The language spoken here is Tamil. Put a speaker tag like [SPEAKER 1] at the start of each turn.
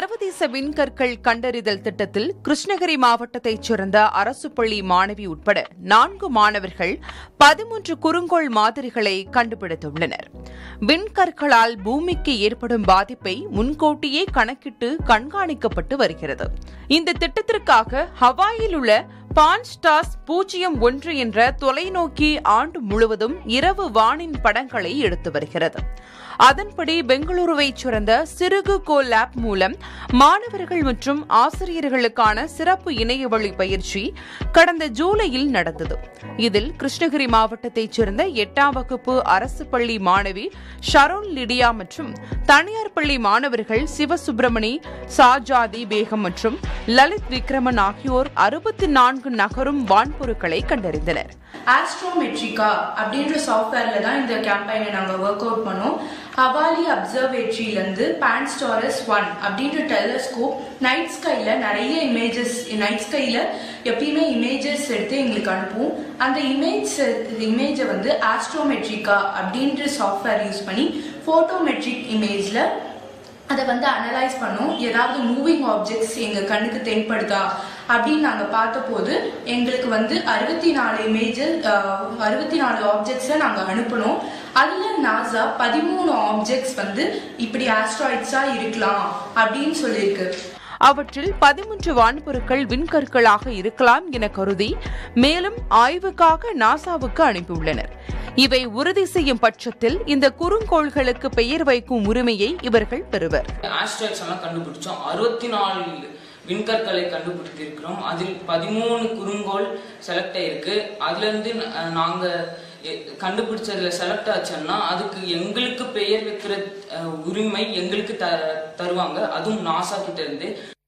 [SPEAKER 1] சர்வதேச விண்கற்கள் கண்டறிதல் திட்டத்தில் கிருஷ்ணகிரி மாவட்டத்தைச் சேர்ந்த அரசு பள்ளி மாணவி உட்பட நான்கு மாணவர்கள் பதிமூன்று குறுங்கோள் மாதிரிகளை கண்டுபிடித்துள்ளனர் விண்கற்களால் பூமிக்கு ஏற்படும் பாதிப்பை முன்கூட்டியே கணக்கிட்டு கண்காணிக்கப்பட்டு வருகிறது இந்த திட்டத்திற்காக ஹவாயில் உள்ள பான்ஸ்டாஸ் பூஜ்ஜியம் ஒன்று என்ற தொலைநோக்கி ஆண்டு முழுவதும் இரவு வானின் படங்களை எடுத்து வருகிறது அதன்படி பெங்களூருவைச் சேர்ந்த சிறுகு கோ லேப் மூலம் மாணவர்கள் மற்றும் ஆசிரியர்களுக்கான சிறப்பு இணையவழி பயிற்சி கடந்த ஜூலையில் நடந்தது இதில் கிருஷ்ணகிரி மாவட்டத்தைச் சேர்ந்த எட்டாம் வகுப்பு அரசு பள்ளி மாணவி ஷரோன் லிடியா மற்றும் தனியார் பள்ளி மாணவர்கள் சிவசுப்பிரமணி சாஜாதி பேகம் மற்றும் லலித் விக்ரமன் ஆகியோர் அறுபத்தி நான்கு நகரும் வான்பொருட்களை கண்டறிந்தனர்
[SPEAKER 2] ஆஸ்ட்ரோமெட்ரிகா அப்படின்ற சாஃப்ட்வேர்ல தான் இந்த கேம்பெயினை நாங்கள் ஒர்க் அவுட் பண்ணோம் ஹவாலி அப்சர்வேட்டரியிலேருந்து பான்ஸ்டாரஸ் ஒன் அப்படின்ற டெலஸ்கோப் நைட் ஸ்கைல நிறைய இமேஜஸ் நைட் ஸ்கைல எப்பயுமே இமேஜஸ் எடுத்து எங்களுக்கு அனுப்பும் அந்த இமேஜ் இமேஜை வந்து ஆஸ்ட்ரோமெட்ரிகா அப்படின்ற சாஃப்ட்வேர் யூஸ் பண்ணி ஃபோட்டோமெட்ரிக் இமேஜில் அதை வந்து அனலைஸ் பண்ணோம் ஏதாவது மூவிங் ஆப்ஜெக்ட்ஸ் எங்கள் கண்ணுக்கு தென்படுதா அப்படின்னு நாங்கள் பார்த்தபோது எங்களுக்கு வந்து அறுபத்தி நாலு இமேஜஸ் அறுபத்தி நாலு ஆப்ஜெக்ட்ஸை நாங்கள் அனுப்பினோம் அதில் நாசா பதிமூணு ஆப்ஜெக்ட்ஸ் வந்து இப்படி ஆஸ்ட்ராய்ட்ஸாக இருக்கலாம் அப்படின்னு சொல்லியிருக்கு
[SPEAKER 1] அவற்றில் பதிமூன்று வான்பொருட்கள் விண்கற்களாக இருக்கலாம் என கருதி மேலும் ஆய்வுக்காக நாசாவுக்கு அனுப்பியுள்ளனர் இவை உறுதி செய்யும் பட்சத்தில் இந்த குறுங்கோள்களுக்கு பெயர் வைக்கும் உரிமையை இவர்கள் பெறுவர்
[SPEAKER 3] ஆஸ்ட்ராய்ட்ஸ் எல்லாம் கண்டுபிடிச்சோம் அறுபத்தி நாலு விண்கற்களை கண்டுபிடித்திருக்கிறோம் அதில் பதிமூணு குறுங்கோள் செலக்ட் ஆயிருக்கு அதுல இருந்து அஹ், நாங்க எ- கண்டுபிடிச்சதுல செலக்ட் ஆச்சுன்னா அதுக்கு எங்களுக்கு பெயர் வைக்கிற அஹ், உரிமை எங்களுக்கு த தருவாங்க அதுவும் நாசா கிட்ட இருந்து